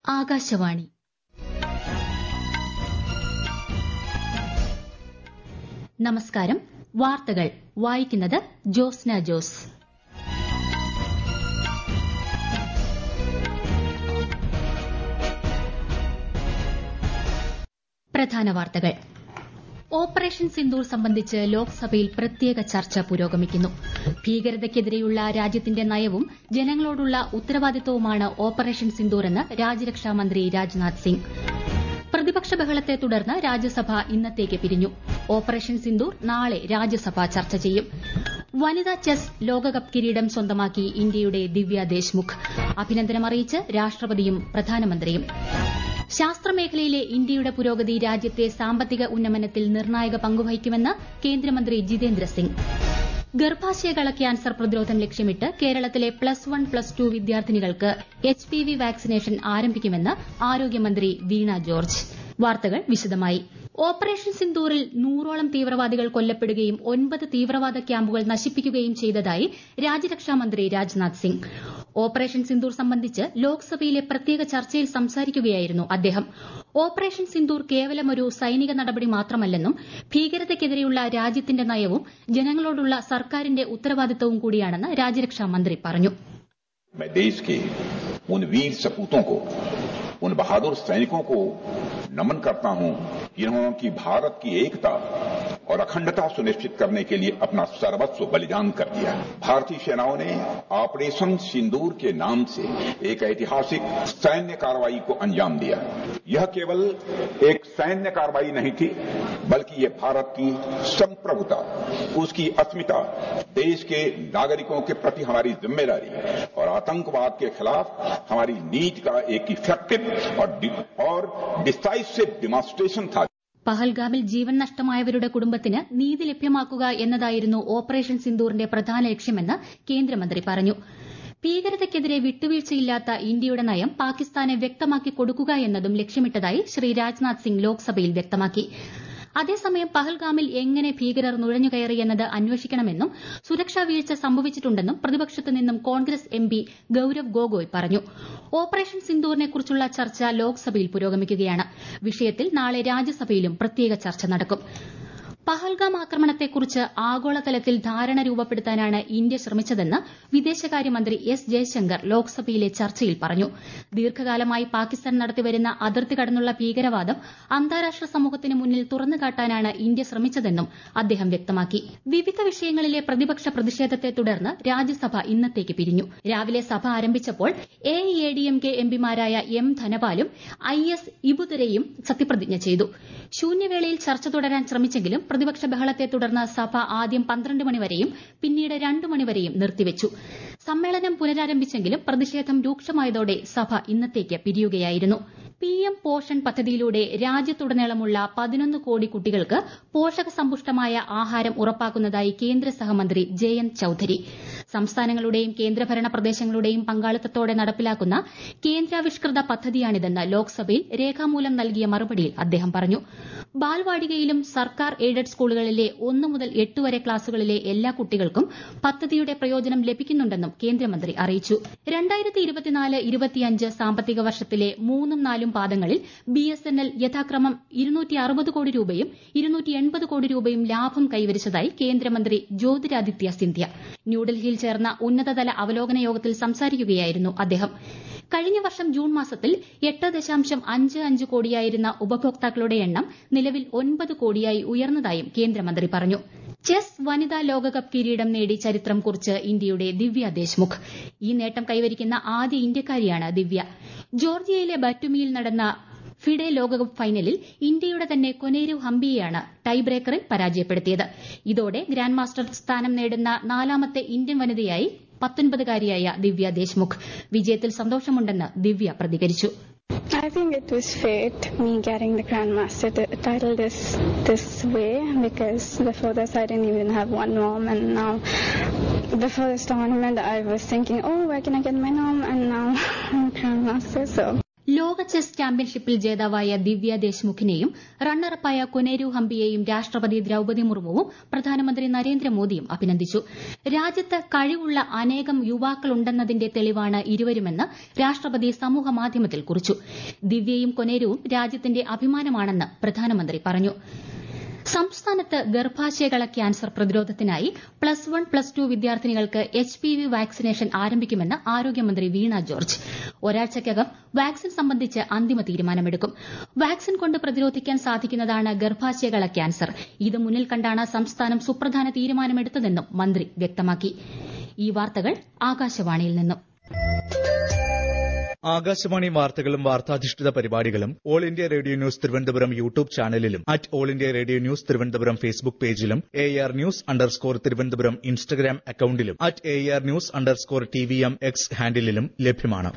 ആകാശവാണി നമസ്കാരം വാർത്തകൾ വായിക്കുന്നത് ജോസ്ന ജോസ് പ്രധാന വാർത്തകൾ ഓപ്പറേഷൻ സിന്ദൂർ സംബന്ധിച്ച് ലോക്സഭയിൽ പ്രത്യേക ചർച്ച പുരോഗമിക്കുന്നു ഭീകരതയ്ക്കെതിരെയുള്ള രാജ്യത്തിന്റെ നയവും ജനങ്ങളോടുള്ള ഉത്തരവാദിത്തവുമാണ് ഓപ്പറേഷൻ സിന്ദൂർ എന്ന് രാജ്യരക്ഷാ മന്ത്രി രാജ്നാഥ് സിംഗ് പ്രതിപക്ഷ ബഹളത്തെ തുടർന്ന് രാജ്യസഭ ഇന്നത്തേക്ക് പിരിഞ്ഞു ഓപ്പറേഷൻ സിന്ദൂർ നാളെ രാജ്യസഭ ചർച്ച ചെയ്യും വനിതാ ചെസ് ലോകകപ്പ് കിരീടം സ്വന്തമാക്കി ഇന്ത്യയുടെ ദിവ്യ ദേശ്മുഖ് അഭിനന്ദനമറിയിച്ച് രാഷ്ട്രപതിയും പ്രധാനമന്ത്രിയും ശാസ്ത്രമേഖലയിലെ ഇന്ത്യയുടെ പുരോഗതി രാജ്യത്തെ സാമ്പത്തിക ഉന്നമനത്തിൽ നിർണായക പങ്കുവഹിക്കുമെന്ന് കേന്ദ്രമന്ത്രി ജിതേന്ദ്ര സിംഗ് ഗർഭാശയകള ക്യാൻസർ പ്രതിരോധം ലക്ഷ്യമിട്ട് കേരളത്തിലെ പ്ലസ് വൺ പ്ലസ് ടു വിദ്യാർത്ഥിനികൾക്ക് എച്ച് പി വി വാക്സിനേഷൻ ആരംഭിക്കുമെന്ന് ആരോഗ്യമന്ത്രി വീണ ജോർജ് വാർത്തകൾ വിശദമായി ഓപ്പറേഷൻ സിന്ദൂറിൽ നൂറോളം തീവ്രവാദികൾ കൊല്ലപ്പെടുകയും ഒൻപത് തീവ്രവാദ ക്യാമ്പുകൾ നശിപ്പിക്കുകയും ചെയ്തതായി രാജ്യരക്ഷാമന്ത്രി രാജ്നാഥ് സിംഗ് ഓപ്പറേഷൻ സിന്ദൂർ സംബന്ധിച്ച് ലോക്സഭയിലെ പ്രത്യേക ചർച്ചയിൽ സംസാരിക്കുകയായിരുന്നു അദ്ദേഹം ഓപ്പറേഷൻ സിന്ദൂർ കേവലം ഒരു സൈനിക നടപടി മാത്രമല്ലെന്നും ഭീകരതയ്ക്കെതിരെയുള്ള രാജ്യത്തിന്റെ നയവും ജനങ്ങളോടുള്ള സർക്കാരിന്റെ ഉത്തരവാദിത്തവും കൂടിയാണെന്ന് രാജ്യരക്ഷാ മന്ത്രി പറഞ്ഞു मैं देश के उन वीर सपूतों को उन बहादुर सैनिकों को नमन करता हूं जिन्होंने की भारत की एकता और अखंडता सुनिश्चित करने के लिए अपना सर्वस्व बलिदान कर दिया भारतीय सेनाओं ने ऑपरेशन सिंदूर के नाम से एक ऐतिहासिक सैन्य कार्रवाई को अंजाम दिया यह केवल एक सैन्य कार्रवाई नहीं थी बल्कि ये भारत की संप्रभुता उसकी अस्मिता देश के नागरिकों के प्रति हमारी जिम्मेदारी और आतंकवाद के खिलाफ हमारी नीति का एक इफेक्टिव और, और डिसाइसिव डिमॉन्स्ट्रेशन था പഹൽഗാമിൽ ജീവൻ നഷ്ടമായവരുടെ കുടുംബത്തിന് നീതി ലഭ്യമാക്കുക എന്നതായിരുന്നു ഓപ്പറേഷൻ സിന്ദൂറിന്റെ പ്രധാന ലക്ഷ്യമെന്ന് കേന്ദ്രമന്ത്രി പറഞ്ഞു ഭീകരതയ്ക്കെതിരെ വിട്ടുവീഴ്ചയില്ലാത്ത ഇന്ത്യയുടെ നയം പാകിസ്ഥാനെ വ്യക്തമാക്കി കൊടുക്കുക എന്നതും ലക്ഷ്യമിട്ടതായി ശ്രീ രാജ്നാഥ് സിംഗ് ലോക്സഭയിൽ വ്യക്തമാക്കി അതേസമയം പഹൽഗാമിൽ എങ്ങനെ ഭീകരർ നുഴഞ്ഞുകയറിയെന്നത് അന്വേഷിക്കണമെന്നും സുരക്ഷാ വീഴ്ച സംഭവിച്ചിട്ടുണ്ടെന്നും പ്രതിപക്ഷത്തു നിന്നും Congress M P Gaurav Gogoi പറഞ്ഞു ഓപ്പറേഷൻ സിന്ദൂറിനെക്കുറിച്ചുള്ള ചർച്ച ലോക്സഭയിൽ പുരോഗമിക്കുകയാണ് വിഷയത്തിൽ നാളെ രാജ്യസഭയിലും പ്രത്യേക ചർച്ച നടക്കും പഹൽഗാം ആക്രമണത്തെക്കുറിച്ച് ആഗോളതലത്തിൽ ധാരണ രൂപപ്പെടുത്താനാണ് ഇന്ത്യ ശ്രമിച്ചതെന്ന് വിദേശകാര്യമന്ത്രി എസ് ജയശങ്കർ ലോക്സഭയിലെ ചർച്ചയിൽ പറഞ്ഞു ദീർഘകാലമായി പാകിസ്ഥാൻ നടത്തിവരുന്ന അതിർത്തി കടന്നുള്ള ഭീകരവാദം അന്താരാഷ്ട്ര സമൂഹത്തിന് മുന്നിൽ തുറന്നുകാട്ടാനാണ് ഇന്ത്യ ശ്രമിച്ചതെന്നും അദ്ദേഹം വ്യക്തമാക്കി വിവിധ വിഷയങ്ങളിലെ പ്രതിപക്ഷ പ്രതിഷേധത്തെ തുടർന്ന് രാജ്യസഭ ഇന്നത്തേക്ക് പിരിഞ്ഞു രാവിലെ സഭ ആരംഭിച്ചപ്പോൾ A A D M K എംപിമാരായ എം ധനപാലും ഐ എസ് ഇബുദരയും സത്യപ്രതിജ്ഞ ചെയ്തു ശൂന്യവേളയിൽ ചർച്ച തുടരാൻ ശ്രമിച്ചെങ്കിലും പ്രതിപക്ഷ ബഹളത്തെ തുടർന്ന് സഭ ആദ്യം പന്ത്രണ്ട് മണിവരെയും പിന്നീട് രണ്ടു മണിവരെയും നിർത്തിവച്ചു സമ്മേളനം പുനരാരംഭിച്ചെങ്കിലും പ്രതിഷേധം രൂക്ഷമായതോടെ സഭ ഇന്നത്തേക്ക് പിരിയുകയായിരുന്നു പി എം പോഷൺ പദ്ധതിയിലൂടെ രാജ്യത്തുടനീളമുള്ള പതിനൊന്ന് കോടി കുട്ടികൾക്ക് പോഷകസമ്പുഷ്ടമായ ആഹാരം ഉറപ്പാക്കുന്നതായി കേന്ദ്ര സഹമന്ത്രി ജയന്ത് ചൌധരി സംസ്ഥാനങ്ങളുടെയും കേന്ദ്രഭരണ പ്രദേശങ്ങളുടെയും പങ്കാളിത്തത്തോടെ നടപ്പിലാക്കുന്ന കേന്ദ്രാവിഷ്കൃത പദ്ധതിയാണിതെന്ന് ലോക്സഭയിൽ രേഖാമൂലം നൽകിയ മറുപടിയിൽ അദ്ദേഹം പറഞ്ഞു ബാൽവാടികയിലും സർക്കാർ എയ്ഡഡ് സ്കൂളുകളിലെ ഒന്നു മുതൽ എട്ട് വരെ ക്ലാസുകളിലെ എല്ലാ കുട്ടികൾക്കും പദ്ധതിയുടെ പ്രയോജനം ലഭിക്കുന്നുണ്ടെന്നും കേന്ദ്രമന്ത്രി അറിയിച്ചു സാമ്പത്തിക വർഷത്തിലെ മൂന്നും നാലും പാദങ്ങളിൽ ബിഎസ്എൻഎൽ യഥാക്രമം ഇരുന്നൂറ്റി കോടി രൂപയും ഇരുന്നൂറ്റി എൺപത് കോടി രൂപയും ലാഭം കൈവരിച്ചതായി കേന്ദ്രമന്ത്രി ജ്യോതിരാദിത്യ സിന്ധ്യ ന്യൂഡൽഹിയിൽ ചേർന്ന ഉന്നതതല അവലോകന യോഗത്തിൽ സംസാരിക്കുകയായിരുന്നു അദ്ദേഹം കഴിഞ്ഞ വർഷം ജൂൺ മാസത്തിൽ എട്ട് ദശാംശം അഞ്ച് അഞ്ച് കോടിയായിരുന്ന ഉപഭോക്താക്കളുടെ എണ്ണം നിലവിൽ ഒൻപത് കോടിയായി ഉയർന്നതായും കേന്ദ്രമന്ത്രി പറഞ്ഞു ചെസ് വനിതാ ലോകകപ്പ് കിരീടം നേടി ചരിത്രം കുറിച്ച് ഇന്ത്യയുടെ ദിവ്യ ദേശ്മുഖ് ഈ നേട്ടം കൈവരിക്കുന്ന ആദ്യ ഇന്ത്യക്കാരിയാണ് ദിവ്യ ജോർജിയയിലെ ബറ്റുമിയിൽ നടന്ന ഫിഡെ ലോകകപ്പ് ഫൈനലിൽ ഇന്ത്യയുടെ തന്നെ കൊനേരു ഹംപിയെയാണ് ടൈ ബ്രേക്കറിൽ പരാജയപ്പെടുത്തിയത് ഇതോടെ ഗ്രാൻഡ് മാസ്റ്റർ സ്ഥാനം നേടുന്ന നാലാമത്തെ ഇന്ത്യൻ വനിതയായി പത്തൊൻപതുകാരിയായ ദിവ്യ ദേശ്മുഖ് വിജയത്തിൽ സന്തോഷമുണ്ടെന്ന് ദിവ്യ പ്രതികരിച്ചു I think it was fate, me getting the Grandmaster title this this way, because before this I didn't even have one norm, and now before this tournament I was thinking, oh, where can I get my norm, and now I'm Grandmaster, so ലോക chess ചാമ്പ്യൻഷിപ്പിൽ ജേതാവായ ദിവ്യ ദേശ്മുഖിനെയും റണ്ണറപ്പായ കൊനേരു ഹംപിയെയും രാഷ്ട്രപതി ദ്രൌപതി മുർമുവും പ്രധാനമന്ത്രി നരേന്ദ്രമോദിയും അഭിനന്ദിച്ചു രാജ്യത്ത് കഴിവുള്ള അനേകം യുവാക്കളുണ്ടെന്നതിന്റെ തെളിവാണ് ഇരുവരുമെന്ന് രാഷ്ട്രപതി സമൂഹമാധ്യമത്തിൽ കുറിച്ചു ദിവ്യയും കൊനേരുവും രാജ്യത്തിന്റെ അഭിമാനമാണെന്ന് പ്രധാനമന്ത്രി പറഞ്ഞു സംസ്ഥാനത്ത് ഗർഭാശയകള ക്യാൻസർ പ്രതിരോധത്തിനായി പ്ലസ് വൺ പ്ലസ് ടു വിദ്യാർത്ഥിനികൾക്ക് എച്ച് പി വി വാക്സിനേഷൻ ആരംഭിക്കുമെന്ന് ആരോഗ്യമന്ത്രി വീണ ജോർജ് ഒരാഴ്ചയ്ക്കകം വാക്സിൻ സംബന്ധിച്ച് അന്തിമ തീരുമാനമെടുക്കും വാക്സിൻ കൊണ്ട് പ്രതിരോധിക്കാൻ സാധിക്കുന്നതാണ് ഗർഭാശയകള ക്യാൻസർ ഇത് മുന്നിൽ കണ്ടാണ് സംസ്ഥാനം സുപ്രധാന തീരുമാനമെടുത്തതെന്നും മന്ത്രി വ്യക്തമാക്കി ഈ വാർത്തകൾ ആകാശവാണിയിൽ നിന്നും ആകാശവാണി വാർത്തകളും വാർത്താധിഷ്ഠിത പരിപാടികളും all India radio news Thiruvananthapuram YouTube ചാനലിലും at all India radio news Thiruvananthapuram Facebook പേജിലും A R news underscore Thiruvananthapuram Instagram അക്കൌണ്ടിലും at A R news underscore T V M X ഹാൻഡിലും ലഭ്യമാണ്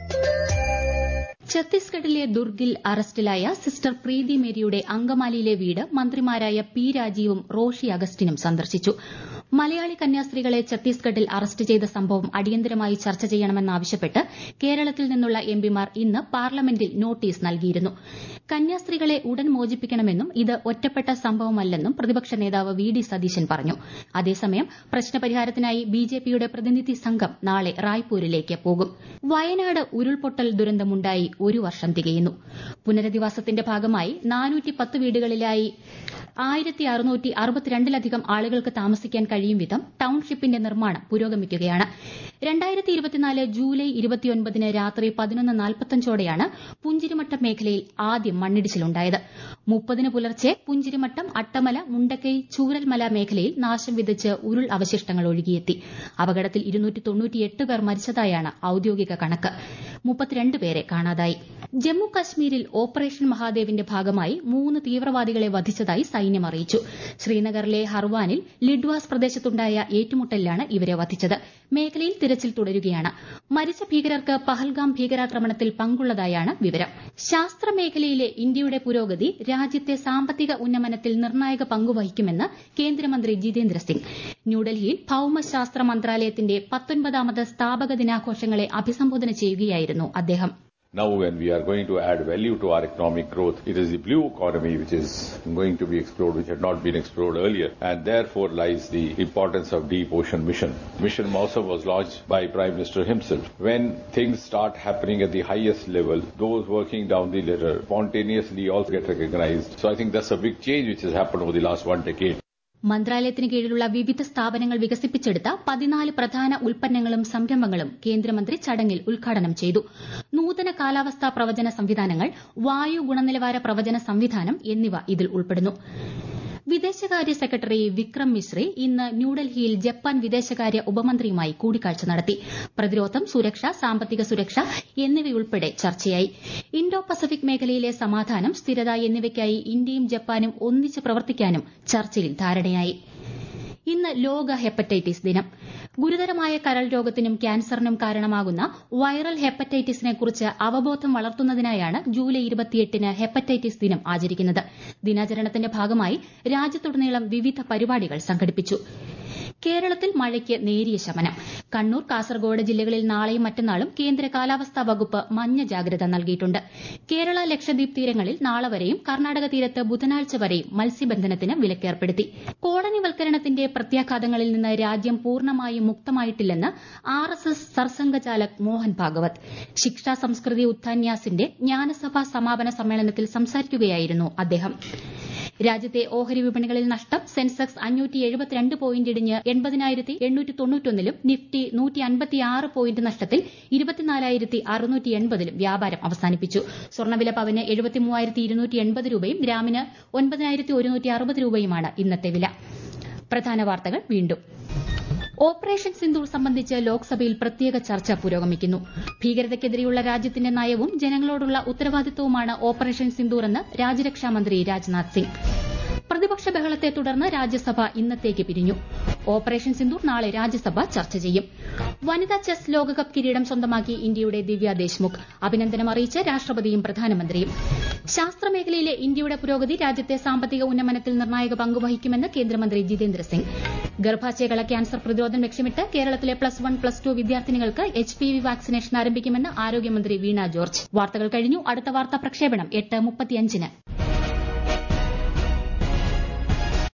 ഛത്തീസ്ഗഡിലെ ദുർഗിൽ അറസ്റ്റിലായ സിസ്റ്റർ പ്രീതി മേരിയുടെ അങ്കമാലിയിലെ വീട് മന്ത്രിമാരായ പി രാജീവും റോഷി അഗസ്റ്റിനും സന്ദർശിച്ചു മലയാളി കന്യാസ്ത്രീകളെ ഛത്തീസ്ഗഡിൽ അറസ്റ്റ് ചെയ്ത സംഭവം അടിയന്തരമായി ചർച്ച ചെയ്യണമെന്നാവശ്യപ്പെട്ട് കേരളത്തിൽ നിന്നുള്ള എംപിമാർ ഇന്ന് പാർലമെന്റിൽ നോട്ടീസ് നൽകിയിരുന്നു കന്യാസ്ത്രീകളെ ഉടൻ മോചിപ്പിക്കണമെന്നും ഇത് ഒറ്റപ്പെട്ട സംഭവമല്ലെന്നും പ്രതിപക്ഷ നേതാവ് വി ഡി സതീശൻ പറഞ്ഞു അതേസമയം പ്രശ്നപരിഹാരത്തിനായി ബിജെപിയുടെ പ്രതിനിധി സംഘം നാളെ റായ്പൂരിലേക്ക് പോകും വയനാട് ഉരുൾപൊട്ടൽ ദുരന്തമുണ്ടായി ഒരു വർഷം തികയുന്നു പുനരധിവാസത്തിന്റെ ഭാഗമായി നാനൂറ്റി പത്ത് വീടുകളിലായി ആയിരത്തി അറുന്നൂറ്റി അറുപത്തിരണ്ടിലധികം ആളുകൾക്ക് താമസിക്കാൻ കഴിയും വിധം ടൌൺഷിപ്പിന്റെ നിർമ്മാണം പുരോഗമിക്കുകയാണ് രണ്ടായിരത്തി ഇരുപത്തിനാല് ജൂലൈ ഇരുപത്തിയൊൻപതിന് രാത്രി പതിനൊന്ന് നാൽപ്പത്തഞ്ചോടെയാണ് പുഞ്ചിരിമട്ടം മേഖലയിൽ ആദ്യം മണ്ണിടിച്ചിലുണ്ടായത് മുപ്പതിന് പുലർച്ചെ പുഞ്ചിരിമട്ടം അട്ടമല മുണ്ടക്കൈ ചൂരൽമല മേഖലയിൽ നാശം വിതച്ച് ഉരുൾ അവശിഷ്ടങ്ങൾ ഒഴുകിയെത്തി അപകടത്തിൽ ഇരുന്നൂറ്റി തൊണ്ണൂറ്റിയെട്ട് പേർ മരിച്ചതായാണ് ഔദ്യോഗിക കണക്ക് മുപ്പത്തിരണ്ട് പേരെ കാണാതായി ജമ്മു കശ്മീരിൽ ഓപ്പറേഷൻ മഹാദേവിന്റെ ഭാഗമായി മൂന്ന് തീവ്രവാദികളെ വധിച്ചതായി സൈന്യം അറിയിച്ചു ശ്രീനഗറിലെ ഹർവാനിൽ ലിഡ്വാസ് പ്രദേശത്തുണ്ടായ ഏറ്റുമുട്ടലിലാണ് ഇവരെ വധിച്ചത് മേഖലയിൽ തിരച്ചിൽ തുടരുകയാണ് മരിച്ച ഭീകരർക്ക് പഹൽഗാം ഭീകരാക്രമണത്തിൽ പങ്കുള്ളതായാണ് വിവരം ശാസ്ത്രമേഖലയിലെ ഇന്ത്യയുടെ പുരോഗതി രാജ്യത്തെ സാമ്പത്തിക ഉന്നമനത്തിൽ നിർണായക പങ്കുവഹിക്കുമെന്ന് കേന്ദ്രമന്ത്രി ജിതേന്ദ്ര സിംഗ് ന്യൂഡൽഹിയിൽ ഭൌമശാസ്ത്ര മന്ത്രാലയത്തിന്റെ പത്തൊൻപതാമത് സ്ഥാപക ദിനാഘോഷങ്ങളെ അഭിസംബോധന ചെയ്യുകയായിരുന്നു അദ്ദേഹം Now when we are going to add value to our economic growth, it is the blue economy which is going to be explored, which had not been explored earlier. And therefore lies the importance of Deep Ocean Mission. Mission also was launched by Prime Minister himself. When things start happening at the highest level, those working down the ladder spontaneously also get recognized. So I think that's a big change which has happened over the last one decade. മന്ത്രാലയത്തിന് കീഴിലുള്ള വിവിധ സ്ഥാപനങ്ങൾ വികസിപ്പിച്ചെടുത്ത പതിനാല് പ്രധാന ഉൽപ്പന്നങ്ങളും സംരംഭങ്ങളും കേന്ദ്രമന്ത്രി ചടങ്ങിൽ ഉദ്ഘാടനം ചെയ്തു നൂതന കാലാവസ്ഥാ പ്രവചന സംവിധാനങ്ങൾ വായു ഗുണനിലവാര പ്രവചന സംവിധാനം എന്നിവ ഇതിൽ ഉൾപ്പെടുന്നു വിദേശകാര്യ സെക്രട്ടറി വിക്രം മിശ്രി ഇന്ന് ന്യൂഡൽഹിയിൽ ജപ്പാൻ വിദേശകാര്യ ഉപമന്ത്രിയുമായി കൂടിക്കാഴ്ച നടത്തി പ്രതിരോധം സുരക്ഷ സാമ്പത്തിക സുരക്ഷ എന്നിവയുൾപ്പെടെ ചർച്ചയായി ഇൻഡോ പസഫിക് മേഖലയിലെ സമാധാനം സ്ഥിരത എന്നിവയ്ക്കായി ഇന്ത്യയും ജപ്പാനും ഒന്നിച്ച് പ്രവർത്തിക്കാനും ചർച്ചയിൽ ധാരണയായി ഇന്ന് ലോക ഹെപ്പറ്റൈറ്റിസ് ദിനം ഗുരുതരമായ കരൾ രോഗത്തിനും ക്യാൻസറിനും കാരണമാകുന്ന വൈറൽ ഹെപ്പറ്റൈറ്റിസിനെ കുറിച്ച് അവബോധം വളർത്തുന്നതിനായാണ് ജൂലൈ ഇരുപത്തിയെട്ടിന് ഹെപ്പറ്റൈറ്റിസ് ദിനം ആചരിക്കുന്നത് ദിനാചരണത്തിന്റെ ഭാഗമായി രാജ്യത്തുടനീളം വിവിധ പരിപാടികൾ സംഘടിപ്പിച്ചു കേരളത്തിൽ മഴയ്ക്ക് നേരിയ ശമനം കണ്ണൂർ കാസർഗോഡ് ജില്ലകളിൽ നാളെയും മറ്റന്നാളും കേന്ദ്ര കാലാവസ്ഥാ വകുപ്പ് മഞ്ഞ ജാഗ്രത നൽകിയിട്ടുണ്ട് കേരള ലക്ഷദ്വീപ് തീരങ്ങളിൽ നാളെ വരെയും കർണാടക തീരത്ത് ബുധനാഴ്ച വരെയും മത്സ്യബന്ധനത്തിന് വിലക്കേർപ്പെടുത്തി കോളനിവൽക്കരണത്തിന്റെ പ്രത്യാഘാതങ്ങളിൽ നിന്ന് രാജ്യം പൂർണ്ണമായും മുക്തമായിട്ടില്ലെന്ന് ആർ എസ് എസ് സർസംഘചാലക് മോഹൻ ഭാഗവത് ശിക്ഷാ സംസ്കൃതി ഉത്ഥാന്യാസിന്റെ ജ്ഞാനസഭാ സമാപന സമ്മേളനത്തിൽ സംസാരിക്കുകയായിരുന്നു അദ്ദേഹം രാജ്യത്തെ ഓഹരി വിപണികളിൽ നഷ്ടം സെൻസെക്സ് അഞ്ഞൂറ്റി എഴുപത്തിരണ്ട് പോയിന്റ് ഇടിഞ്ഞ് എൺപതിനായിരത്തി എണ്ണൂറ്റി തൊണ്ണൂറ്റൊന്നിലും നിഫ്റ്റി നൂറ്റി അൻപത്തിയാറ് പോയിന്റ് നഷ്ടത്തിൽ ഇരുപത്തിനാലായിരത്തി അറുന്നൂറ്റി എൺപതിലും വ്യാപാരം അവസാനിപ്പിച്ചു സ്വർണ്ണവില പവന് എഴുപത്തിമൂവായിരത്തി ഇരുന്നൂറ്റി എൺപത് രൂപയും ഗ്രാമിന് ഒൻപതിനായിരത്തി ഒരുന്നൂറ്റി അറുപത് രൂപയുമാണ് ഇന്നത്തെ വില പ്രധാന വാർത്തകൾ വീണ്ടും ഓപ്പറേഷൻ സിന്ദൂർ സംബന്ധിച്ച് ലോക്സഭയിൽ പ്രത്യേക ചർച്ച പുരോഗമിക്കുന്നു ഭീകരതയ്ക്കെതിരെയുള്ള രാജ്യത്തിന്റെ നയവും ജനങ്ങളോടുള്ള ഉത്തരവാദിത്തവുമാണ് ഓപ്പറേഷൻ സിന്ദൂർ എന്ന് രാജ്യരക്ഷാമന്ത്രി രാജ്നാഥ് സിംഗ് പ്രതിപക്ഷ ബഹളത്തെ തുടർന്ന് രാജ്യസഭ ഇന്നത്തേക്ക് പിരിഞ്ഞു ഓപ്പറേഷൻ സിന്ദൂർ നാളെ രാജ്യസഭ ചർച്ച ചെയ്യും വനിതാ ചെസ് ലോകകപ്പ് കിരീടം സ്വന്തമാക്കി ഇന്ത്യയുടെ ദിവ്യ ദേശ്മുഖ് അഭിനന്ദനം അറിയിച്ച് രാഷ്ട്രപതിയും പ്രധാനമന്ത്രിയും ശാസ്ത്രമേഖലയിലെ ഇന്ത്യയുടെ പുരോഗതി രാജ്യത്തെ സാമ്പത്തിക ഉന്നമനത്തിൽ നിർണായക പങ്ക് വഹിക്കുമെന്ന് കേന്ദ്രമന്ത്രി ജിതേന്ദ്ര സിംഗ് ഗർഭാശയകള ക്യാൻസർ പ്രതിരോധം ലക്ഷ്യമിട്ട് കേരളത്തിലെ പ്ലസ് വൺ പ്ലസ് ടു വിദ്യാർത്ഥിനികൾക്ക് എച്ച് പി വി വാക്സിനേഷൻ ആരംഭിക്കുമെന്ന് ആരോഗ്യമന്ത്രി വീണ ജോർജ് വാർത്തകൾ കഴിഞ്ഞു അടുത്ത വാർത്താ പ്രക്ഷേപണം എട്ട് മുപ്പത്തിയഞ്ചിന്